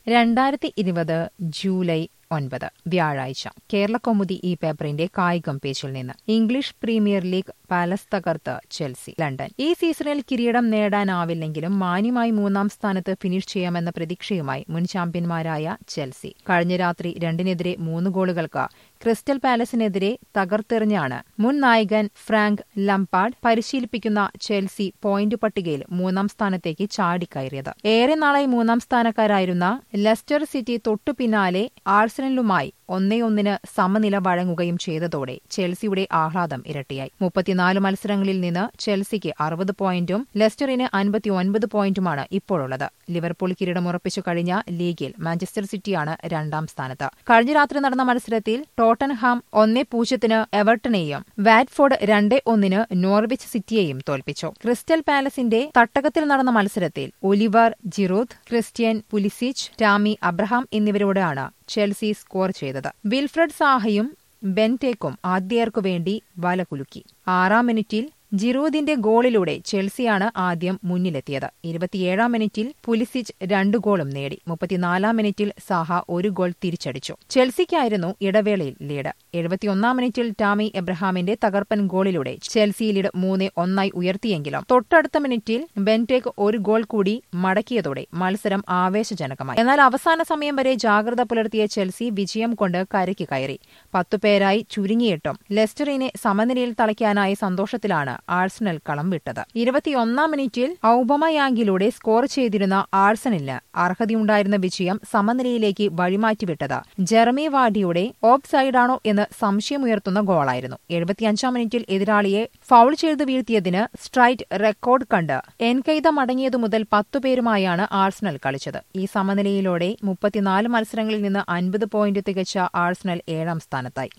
രണ്ടായിരത്തി ഇരുപത് ജൂലൈ ഒൻപത് വ്യാഴാഴ്ച കേരളകൗമുദി ഈ പേപ്പറിന്റെ കായികം പേജിൽ നിന്ന് ഇംഗ്ലീഷ് പ്രീമിയർ ലീഗ് പാലസ് തകർത്ത് ചെൽസി ലണ്ടൻ ഈ സീസണിൽ കിരീടം നേടാനാവില്ലെങ്കിലും മാന്യമായി മൂന്നാം സ്ഥാനത്ത് ഫിനിഷ് ചെയ്യാമെന്ന പ്രതീക്ഷയുമായി മുൻ ചാമ്പ്യന്മാരായ ചെൽസി കഴിഞ്ഞ രാത്രി രണ്ടിനെതിരെ മൂന്ന് ഗോളുകൾക്ക് ക്രിസ്റ്റൽ പാലസിനെതിരെ തകർത്തെറിഞ്ഞാണ് മുൻ നായകൻ ഫ്രാങ്ക് ലംപാർഡ് പരിശീലിപ്പിക്കുന്ന ചെൽസി പോയിന്റ് പട്ടികയിൽ മൂന്നാം സ്ഥാനത്തേക്ക് ചാടിക്കയറിയത് ഏറെ നാളായി മൂന്നാം സ്ഥാനക്കാരായിരുന്ന ലെസ്റ്റർ സിറ്റി തൊട്ടു പിന്നാലെ ആഴ്സണലുമായി ഒന്നേ ഒന്നിന് സമനില വഴങ്ങുകയും ചെയ്തതോടെ ചെൽസിയുടെ ആഹ്ലാദം ഇരട്ടിയായി മുപ്പത്തിനാല് മത്സരങ്ങളിൽ നിന്ന് ചെൽസിക്ക് അറുപത് പോയിന്റും ലെസ്റ്ററിന് അൻപത്തിയൊൻപത് പോയിന്റുമാണ് ഇപ്പോഴുള്ളത് ലിവർപൂൾ കിരീടമുറപ്പിച്ചു കഴിഞ്ഞ ലീഗിൽ മാഞ്ചസ്റ്റർ സിറ്റിയാണ് രണ്ടാം സ്ഥാനത്ത് കഴിഞ്ഞ രാത്രി നടന്ന മത്സരത്തിൽ ടോട്ടൻഹാം ഒന്നേ പൂജ്യത്തിന് എവർട്ടനെയും വാറ്റ്ഫോർഡ് രണ്ട് ഒന്നിന് നോർവിച്ച് സിറ്റിയെയും തോൽപ്പിച്ചു ക്രിസ്റ്റൽ പാലസിന്റെ തട്ടകത്തിൽ നടന്ന മത്സരത്തിൽ Olivier Giroud Christian Pulisic Tammy Abraham എന്നിവരോടാണ് ചെൽസി സ്കോർ ചെയ്തത് വിൽഫ്രഡ് സാഹയും ബെൻറ്റേക്കും ആദ്യർക്കു വേണ്ടി വല കുലുക്കി ആറാം മിനിറ്റിൽ ജിറൂദിന്റെ ഗോളിലൂടെ ചെൽസിയാണ് ആദ്യം മുന്നിലെത്തിയത് ഇരുപത്തിയേഴാം മിനിറ്റിൽ പുലിസിച്ച് രണ്ട് ഗോളും നേടി മുപ്പത്തിനാലാം മിനിറ്റിൽ സാഹ ഒരു ഗോൾ തിരിച്ചടിച്ചു ചെൽസിക്കായിരുന്നു ഇടവേളയിൽ ലീഡ് എഴുപത്തിയൊന്നാം മിനിറ്റിൽ ടാമി എബ്രഹാമിന്റെ തകർപ്പൻ ഗോളിലൂടെ ചെൽസി ലീഡ് മൂന്ന് ഒന്നായി ഉയർത്തിയെങ്കിലും തൊട്ടടുത്ത മിനിറ്റിൽ ബെൻറ്റേക്ക് ഒരു ഗോൾ കൂടി മടക്കിയതോടെ മത്സരം ആവേശജനകമായി എന്നാൽ അവസാന സമയം വരെ ജാഗ്രത പുലർത്തിയ ചെൽസി വിജയം കൊണ്ട് കരയ്ക്ക് കയറി പത്തുപേരായി ചുരുങ്ങിയിട്ടും ലെസ്റ്ററിനെ സമനിലയിൽ തളയ്ക്കാനായ സന്തോഷത്തിലാണ് ആഴ്സണൽ കളം വിട്ടത് ഇരുപത്തിയൊന്നാം മിനിറ്റിൽ ഔപമയാങ്കിലൂടെ സ്കോർ ചെയ്തിരുന്ന ആഴ്സണലിന് അർഹതയുണ്ടായിരുന്ന വിജയം സമനിലയിലേക്ക് വഴിമാറ്റിവിട്ടത് ജെറമി വാഡിയുടെ ഓഫ് സൈഡാണോ എന്ന് സംശയമുയർത്തുന്ന ഗോളായിരുന്നു എഴുപത്തിയഞ്ചാം മിനിറ്റിൽ എതിരാളിയെ ഫൗൾ ചെയ്ത് വീഴ്ത്തിയതിന് സ്ട്രൈറ്റ് റെക്കോർഡ് കണ്ട് എൻകൈത മടങ്ങിയതു മുതൽ പത്തുപേരുമായാണ് ആഴ്സണൽ കളിച്ചത് ഈ സമനിലയിലൂടെ മുപ്പത്തിനാല് മത്സരങ്ങളിൽ നിന്ന് അൻപത് പോയിന്റ് തികച്ച ആഴ്സണൽ ഏഴാം സ്ഥാനത്തായി